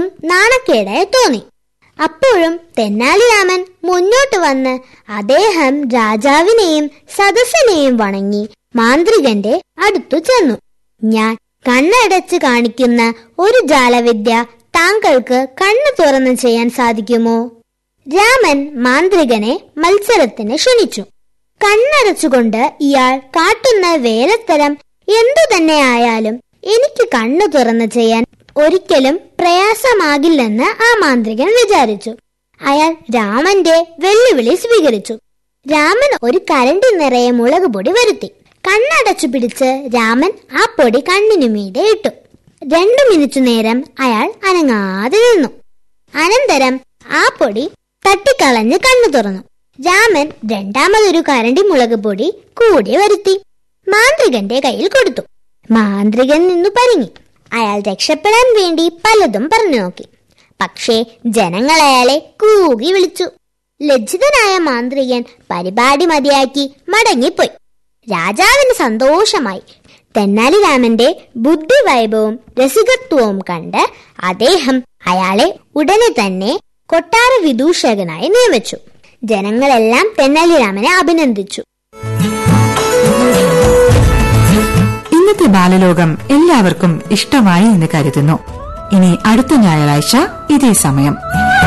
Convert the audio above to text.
നാണക്കേടായി തോന്നി അപ്പോഴും തെന്നാലിരാമൻ മുന്നോട്ട് വന്ന് അദ്ദേഹം രാജാവിനെയും സദസ്സിനെയും വണങ്ങി മാന്ത്രികന്റെ അടുത്തു ചെന്നു ഞാൻ കണ്ണടച്ച് കാണിക്കുന്ന ഒരു ജാലവിദ്യ താങ്കൾക്ക് കണ്ണു തുറന്ന് ചെയ്യാൻ സാധിക്കുമോ രാമൻ മാന്ത്രികനെ മത്സരത്തിന് ക്ഷണിച്ചു കണ്ണടച്ചുകൊണ്ട് ഇയാൾ കാട്ടുന്ന വേലത്തരം എന്തു തന്നെ ആയാലും എനിക്ക് കണ്ണു തുറന്ന് ചെയ്യാൻ ഒരിക്കലും പ്രയാസമാകില്ലെന്ന് ആ മാന്ത്രികൻ വിചാരിച്ചു അയാൾ രാമന്റെ വെല്ലുവിളി സ്വീകരിച്ചു രാമൻ ഒരു കരണ്ടി നിറയെ മുളക് പൊടി വരുത്തി കണ്ണടച്ചു പിടിച്ച് രാമൻ ആ പൊടി കണ്ണിനു മീതെ ഇട്ടു രണ്ടു മിനിറ്റു നേരം അയാൾ അനങ്ങാതെ നിന്നു അനന്തരം ആ പൊടി തട്ടിക്കളഞ്ഞ് കണ്ണു തുറന്നു രാമൻ രണ്ടാമതൊരു കരണ്ടി മുളക് പൊടി കൂടി വരുത്തി മാന്ത്രികന്റെ കയ്യിൽ കൊടുത്തു മാന്ത്രികൻ നിന്നു പരിങ്ങി അയാൾ രക്ഷപ്പെടാൻ വേണ്ടി പലതും പറഞ്ഞു നോക്കി പക്ഷേ ജനങ്ങൾ അയാളെ കൂകി വിളിച്ചു ലജ്ജിതനായ മാന്ത്രികൻ പരിപാടി മതിയാക്കി മടങ്ങിപ്പോയി രാജാവിന് സന്തോഷമായി തെന്നാലിരാമന്റെ ബുദ്ധിവൈഭവവും രസികത്വവും കണ്ട് അദ്ദേഹം അയാളെ ഉടനെ തന്നെ കൊട്ടാര വിദൂഷകനായി നിയമിച്ചു ജനങ്ങളെല്ലാം തെന്നാലിരാമനെ അഭിനന്ദിച്ചു ഇന്നത്തെ ബാലലോകം എല്ലാവർക്കും ഇഷ്ടമായി എന്ന് കരുതുന്നു ഇനി അടുത്ത ഞായറാഴ്ച ഇതേ സമയം